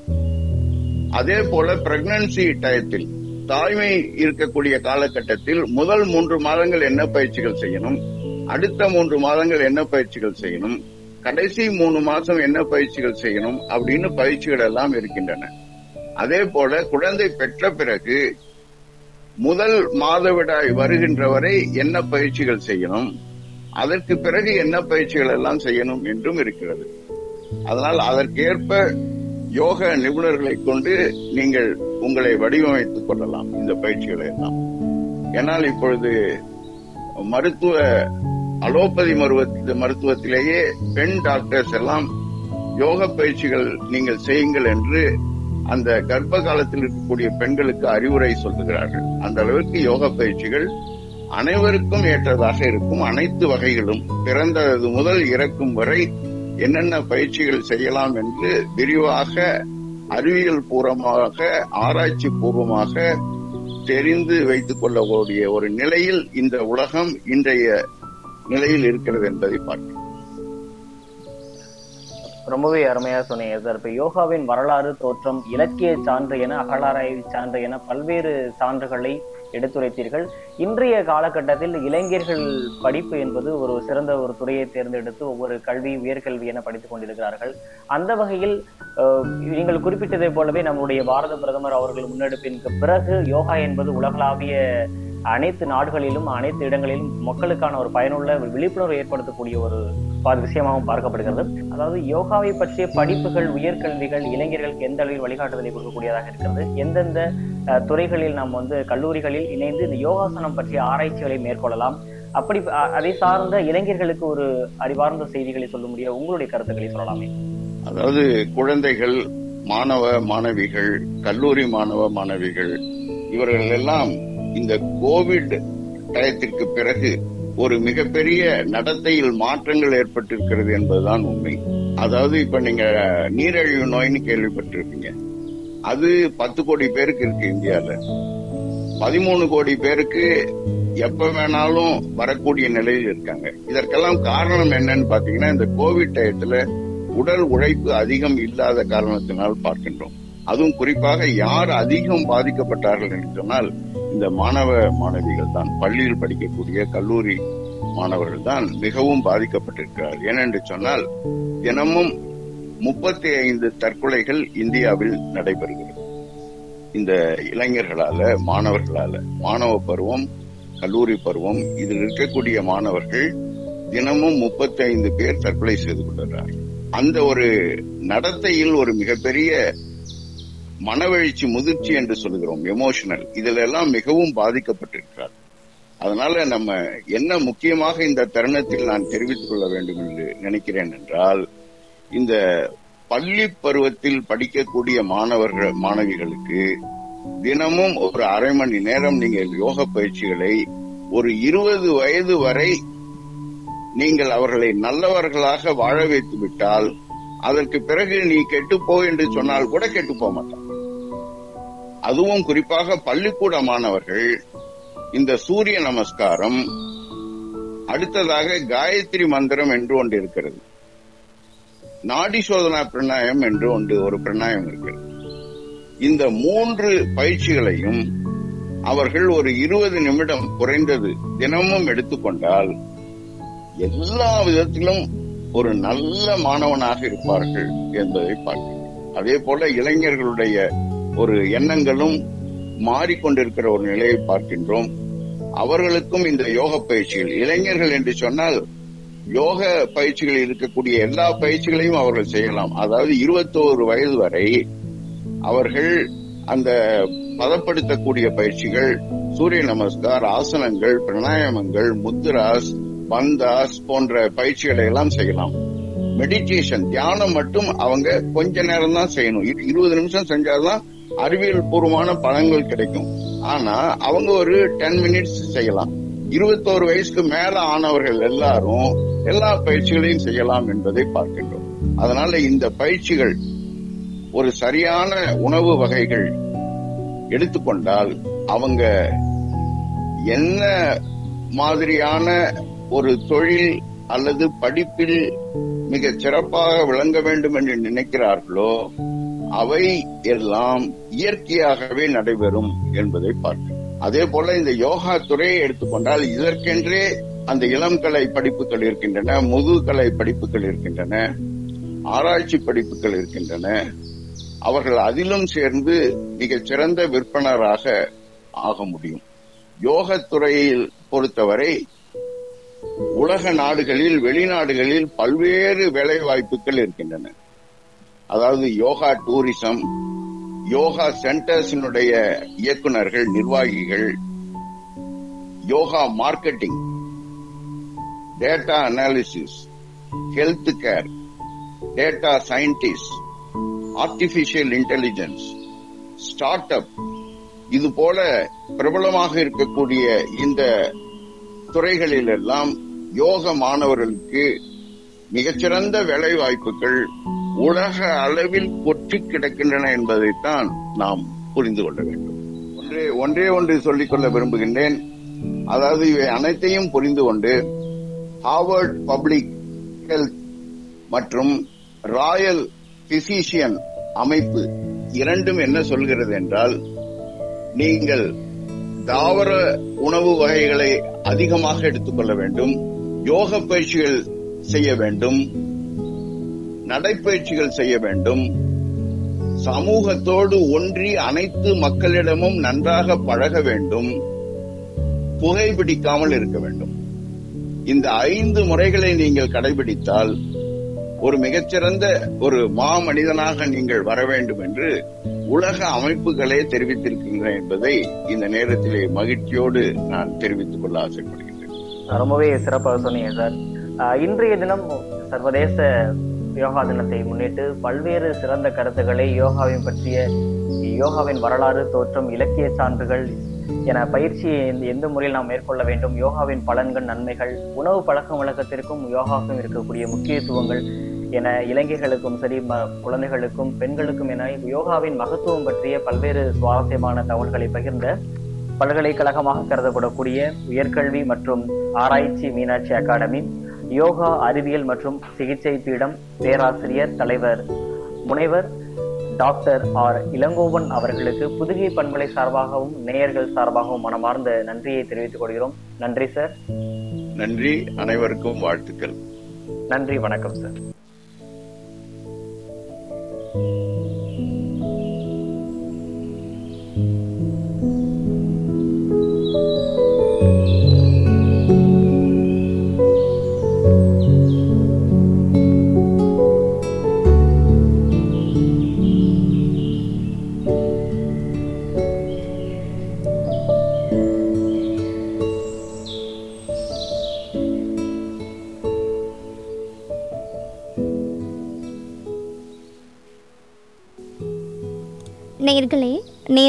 அதே போல பிரெக்னன்சி டயத்தில் தாய்மை இருக்கக்கூடிய காலகட்டத்தில் முதல் மூன்று மாதங்கள் என்ன பயிற்சிகள் செய்யணும் அடுத்த மூன்று மாதங்கள் என்ன பயிற்சிகள் செய்யணும் கடைசி மூணு மாசம் என்ன பயிற்சிகள் செய்யணும் அப்படின்னு பயிற்சிகள் எல்லாம் இருக்கின்றன அதே போல குழந்தை பெற்ற பிறகு முதல் மாதவிடாய் வருகின்ற வரை என்ன பயிற்சிகள் செய்யணும் அதற்கு பிறகு என்ன பயிற்சிகள் எல்லாம் செய்யணும் என்றும் இருக்கிறது அதனால் அதற்கேற்ப யோக நிபுணர்களை கொண்டு நீங்கள் உங்களை வடிவமைத்துக் கொள்ளலாம் இந்த பயிற்சிகளை எல்லாம் ஏன்னால் இப்பொழுது மருத்துவ அலோபதி மருத்துவ மருத்துவத்திலேயே பெண் டாக்டர்ஸ் எல்லாம் யோக பயிற்சிகள் நீங்கள் செய்யுங்கள் என்று அந்த கர்ப்ப காலத்தில் இருக்கக்கூடிய பெண்களுக்கு அறிவுரை சொல்லுகிறார்கள் அந்த அளவிற்கு யோக பயிற்சிகள் அனைவருக்கும் ஏற்றதாக இருக்கும் அனைத்து வகைகளும் பிறந்தது முதல் இறக்கும் வரை என்னென்ன பயிற்சிகள் செய்யலாம் என்று விரிவாக அறிவியல் பூர்வமாக ஆராய்ச்சி பூர்வமாக தெரிந்து வைத்துக் கொள்ளக்கூடிய ஒரு நிலையில் இந்த உலகம் இன்றைய நிலையில் இருக்கிறது என்பதை பார்க்கிறோம் ரொம்பவே அருமையா சொன்னீங்க சார் இப்ப யோகாவின் வரலாறு தோற்றம் இலக்கிய சான்று என அகலாராய்வு சான்று என பல்வேறு சான்றுகளை எடுத்துரைத்தீர்கள் இன்றைய காலகட்டத்தில் இளைஞர்கள் படிப்பு என்பது ஒரு சிறந்த ஒரு துறையை தேர்ந்தெடுத்து ஒவ்வொரு கல்வி உயர்கல்வி என படித்துக் கொண்டிருக்கிறார்கள் அந்த வகையில் நீங்கள் குறிப்பிட்டதை போலவே நம்முடைய பாரத பிரதமர் அவர்கள் முன்னெடுப்பிற்கு பிறகு யோகா என்பது உலகளாவிய அனைத்து நாடுகளிலும் அனைத்து இடங்களிலும் மக்களுக்கான ஒரு பயனுள்ள விழிப்புணர்வு ஏற்படுத்தக்கூடிய ஒரு விஷயமாகவும் பார்க்கப்படுகிறது அதாவது யோகாவை பற்றிய படிப்புகள் உயர்கல்விகள் இளைஞர்களுக்கு எந்த அளவில் வழிகாட்டுதலை கொடுக்கக்கூடியதாக இருக்கிறது எந்தெந்த துறைகளில் நாம் வந்து கல்லூரிகளில் இணைந்து இந்த யோகாசனம் பற்றிய ஆராய்ச்சிகளை மேற்கொள்ளலாம் அப்படி அதை சார்ந்த இளைஞர்களுக்கு ஒரு அறிவார்ந்த செய்திகளை சொல்ல முடிய உங்களுடைய கருத்துக்களை சொல்லலாமே அதாவது குழந்தைகள் மாணவ மாணவிகள் கல்லூரி மாணவ மாணவிகள் இவர்கள் எல்லாம் இந்த கோவிட் டயத்திற்கு பிறகு ஒரு மிகப்பெரிய நடத்தையில் மாற்றங்கள் ஏற்பட்டிருக்கிறது என்பதுதான் உண்மை அதாவது இப்ப நீங்க நீரிழிவு நோய்னு கேள்விப்பட்டிருப்பீங்க அது பத்து கோடி பேருக்கு இருக்கு இந்தியால பதிமூணு கோடி பேருக்கு எப்ப வேணாலும் வரக்கூடிய நிலையில் இருக்காங்க இதற்கெல்லாம் காரணம் என்னன்னு பாத்தீங்கன்னா இந்த கோவிட் டயத்துல உடல் உழைப்பு அதிகம் இல்லாத காரணத்தினால் பார்க்கின்றோம் அதுவும் குறிப்பாக யார் அதிகம் பாதிக்கப்பட்டார்கள் என்று சொன்னால் இந்த மாணவ மாணவிகள் தான் பள்ளியில் படிக்கக்கூடிய கல்லூரி மாணவர்கள் தான் மிகவும் பாதிக்கப்பட்டிருக்கிறார் ஏனென்று சொன்னால் தினமும் முப்பத்தி ஐந்து தற்கொலைகள் இந்தியாவில் நடைபெறுகிறது இந்த இளைஞர்களால மாணவர்களால மாணவ பருவம் கல்லூரி பருவம் இதில் இருக்கக்கூடிய மாணவர்கள் தினமும் முப்பத்தி ஐந்து பேர் தற்கொலை செய்து கொள்கிறார்கள் அந்த ஒரு நடத்தையில் ஒரு மிகப்பெரிய மனவெழுச்சி முதிர்ச்சி என்று சொல்கிறோம் எமோஷனல் இதுல எல்லாம் மிகவும் பாதிக்கப்பட்டிருக்கிறார் அதனால நம்ம என்ன முக்கியமாக இந்த தருணத்தில் நான் தெரிவித்துக் கொள்ள வேண்டும் என்று நினைக்கிறேன் என்றால் இந்த பள்ளி பருவத்தில் படிக்கக்கூடிய மாணவர்கள் மாணவிகளுக்கு தினமும் ஒரு அரை மணி நேரம் நீங்கள் யோக பயிற்சிகளை ஒரு இருபது வயது வரை நீங்கள் அவர்களை நல்லவர்களாக வாழ வைத்து விட்டால் அதற்கு பிறகு நீ கெட்டுப்போ என்று சொன்னால் கூட கெட்டு போக மாட்டான் அதுவும் குறிப்பாக பள்ளிக்கூட மாணவர்கள் இந்த சூரிய நமஸ்காரம் அடுத்ததாக காயத்ரி மந்திரம் என்று ஒன்று இருக்கிறது நாடி சோதனா பிரணாயம் என்று ஒன்று ஒரு பிரணாயம் இருக்கிறது இந்த மூன்று பயிற்சிகளையும் அவர்கள் ஒரு இருபது நிமிடம் குறைந்தது தினமும் எடுத்துக்கொண்டால் எல்லா விதத்திலும் ஒரு நல்ல மாணவனாக இருப்பார்கள் என்பதை பார்க்கிறோம் அதே போல இளைஞர்களுடைய ஒரு எண்ணங்களும் மாறிக்கொண்டிருக்கிற ஒரு நிலையை பார்க்கின்றோம் அவர்களுக்கும் இந்த யோக பயிற்சிகள் இளைஞர்கள் என்று சொன்னால் யோக பயிற்சிகள் இருக்கக்கூடிய எல்லா பயிற்சிகளையும் அவர்கள் செய்யலாம் அதாவது இருபத்தோரு வயது வரை அவர்கள் அந்த பதப்படுத்தக்கூடிய பயிற்சிகள் சூரிய நமஸ்கார் ஆசனங்கள் பிராணாயாமங்கள் முத்ராஸ் பந்தாஸ் போன்ற பயிற்சிகளை எல்லாம் செய்யலாம் மெடிடேஷன் தியானம் மட்டும் அவங்க கொஞ்ச நேரம் தான் செய்யணும் இரு- இருபது நிமிஷம் செஞ்சாதான் அறிவியல் பூர்வமான பலன்கள் கிடைக்கும் ஆனா அவங்க ஒரு டென் மினிட்ஸ் செய்யலாம் இருபத்தோரு வயசுக்கு மேல ஆனவர்கள் எல்லாரும் எல்லா பயிற்சிகளையும் செய்யலாம் என்பதை பார்க்கின்றோம் அதனால இந்த பயிற்சிகள் ஒரு சரியான உணவு வகைகள் எடுத்துக்கொண்டால் அவங்க என்ன மாதிரியான ஒரு தொழில் அல்லது படிப்பில் மிக சிறப்பாக விளங்க வேண்டும் என்று நினைக்கிறார்களோ அவை எல்லாம் இயற்கையாகவே நடைபெறும் என்பதை பார்க்கிறோம் அதே போல இந்த யோகா துறையை எடுத்துக்கொண்டால் இதற்கென்றே அந்த இளம் கலை படிப்புகள் இருக்கின்றன முதுகலை படிப்புகள் இருக்கின்றன ஆராய்ச்சி படிப்புகள் இருக்கின்றன அவர்கள் அதிலும் சேர்ந்து மிகச் சிறந்த விற்பனராக ஆக முடியும் யோகத்துறையில் பொறுத்தவரை உலக நாடுகளில் வெளிநாடுகளில் பல்வேறு வேலை வாய்ப்புகள் இருக்கின்றன அதாவது யோகா டூரிசம் யோகா சென்டர்ஸினுடைய இயக்குனர்கள் நிர்வாகிகள் yoga marketing data analysis health care data scientist artificial intelligence start up இது போல பிரபலமாக இருக்கக்கூடிய இந்த துறைகளில் எல்லாம் யோக மாணவர்களுக்கு மிகச்சிறந்த வேலை வாய்ப்புகள் உலக அளவில் கொட்டி கிடக்கின்றன என்பதைத்தான் நாம் புரிந்து கொள்ள வேண்டும் ஒன்றே ஒன்றே ஒன்று சொல்லிக் கொள்ள விரும்புகின்றேன் அதாவது இவை அனைத்தையும் புரிந்து கொண்டு ஹார்வர்ட் பப்ளிக் ஹெல்த் மற்றும் ராயல் பிசிஷியன் அமைப்பு இரண்டும் என்ன சொல்கிறது என்றால் நீங்கள் தாவர உணவு வகைகளை அதிகமாக எடுத்துக்கொள்ள வேண்டும் யோக பயிற்சிகள் செய்ய வேண்டும் நடைப்பயிற்சிகள் செய்ய வேண்டும் சமூகத்தோடு ஒன்றி அனைத்து மக்களிடமும் நன்றாக பழக வேண்டும் புகைப்பிடிக்காமல் இருக்க வேண்டும் இந்த ஐந்து முறைகளை நீங்கள் கடைபிடித்தால் ஒரு மிகச்சிறந்த ஒரு மா மனிதனாக நீங்கள் வர வேண்டும் என்று உலக அமைப்புகளே தெரிவித்திருக்கின்றன என்பதை இந்த நேரத்திலே மகிழ்ச்சியோடு நான் தெரிவித்துக் கொள்ள ஆசைப்படுகின்றேன் ரொம்பவே சிறப்பாக சொன்னீங்க சார் ஆஹ் இன்றைய தினம் சர்வதேச யோகா தினத்தை முன்னிட்டு பல்வேறு சிறந்த கருத்துக்களை யோகாவின் பற்றிய யோகாவின் வரலாறு தோற்றம் இலக்கிய சான்றுகள் என பயிற்சியை எந்த- எந்த முறையில் நாம் மேற்கொள்ள வேண்டும் யோகாவின் பலன்கள் நன்மைகள் உணவு பழக்க வழக்கத்திற்கும் யோகாவுக்கும் இருக்கக்கூடிய முக்கியத்துவங்கள் என இளைஞர்களுக்கும் சரி ம- குழந்தைகளுக்கும் பெண்களுக்கும் என யோகாவின் மகத்துவம் பற்றிய பல்வேறு சுவாரஸ்யமான தகவல்களை பகிர்ந்த பல்கலைக்கழகமாக கருதப்படக்கூடிய உயர்கல்வி மற்றும் ஆராய்ச்சி மீனாட்சி அகாடமி யோகா அறிவியல் மற்றும் சிகிச்சை பீடம் பேராசிரியர் தலைவர் முனைவர் டாக்டர் ஆர் இளங்கோவன் அவர்களுக்கு புதுகை பண்பலை சார்பாகவும் நேயர்கள் சார்பாகவும் மனமார்ந்த நன்றியை தெரிவித்துக் கொள்கிறோம் நன்றி சார் நன்றி அனைவருக்கும் வாழ்த்துக்கள் நன்றி வணக்கம் சார்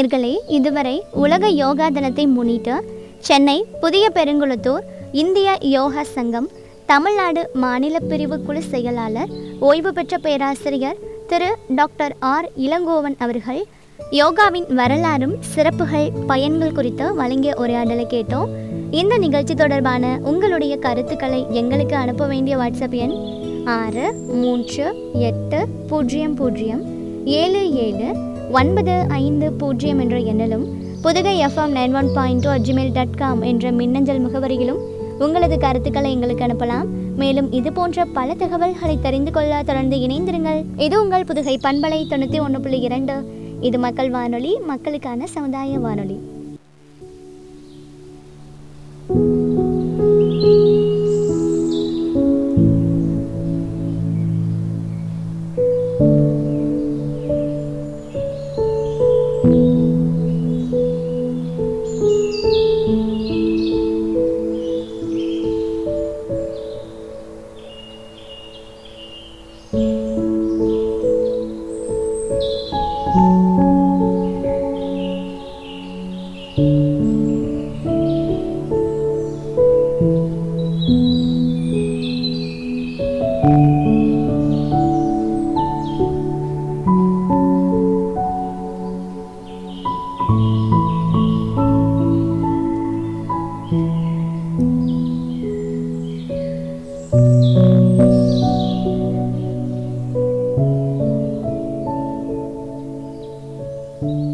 நேர்களே இதுவரை உலக யோகா தினத்தை முன்னிட்டு சென்னை புதிய பெருங்குளத்தூர் இந்திய யோகா சங்கம் தமிழ்நாடு மாநில பிரிவு குழு செயலாளர் ஓய்வு பெற்ற பேராசிரியர் திரு டாக்டர் ஆர் இளங்கோவன் அவர்கள் யோகாவின் வரலாறும் சிறப்புகள் பயன்கள் குறித்து வழங்கிய உரையாடலை கேட்டோம் இந்த நிகழ்ச்சி தொடர்பான உங்களுடைய கருத்துக்களை எங்களுக்கு அனுப்ப வேண்டிய வாட்ஸ்அப் எண் ஆறு மூன்று எட்டு பூஜ்ஜியம் பூஜ்ஜியம் ஏழு ஏழு ஒன்பது ஐந்து பூஜ்ஜியம் என்ற எண்ணிலும் Pudugai FM nine one point two at gmail dot com என்ற மின்னஞ்சல் முகவரியிலும் உங்களது கருத்துக்களை எங்களுக்கு அனுப்பலாம் மேலும் இது போன்ற பல தகவல்களை தெரிந்து கொள்ள தொடர்ந்து இணைந்திருங்கள் இது உங்கள் புதுகை பண்பலை தொண்ணூற்றி ஒன்று புள்ளி இரண்டு இது மக்கள் வானொலி மக்களுக்கான சமுதாய வானொலி thank you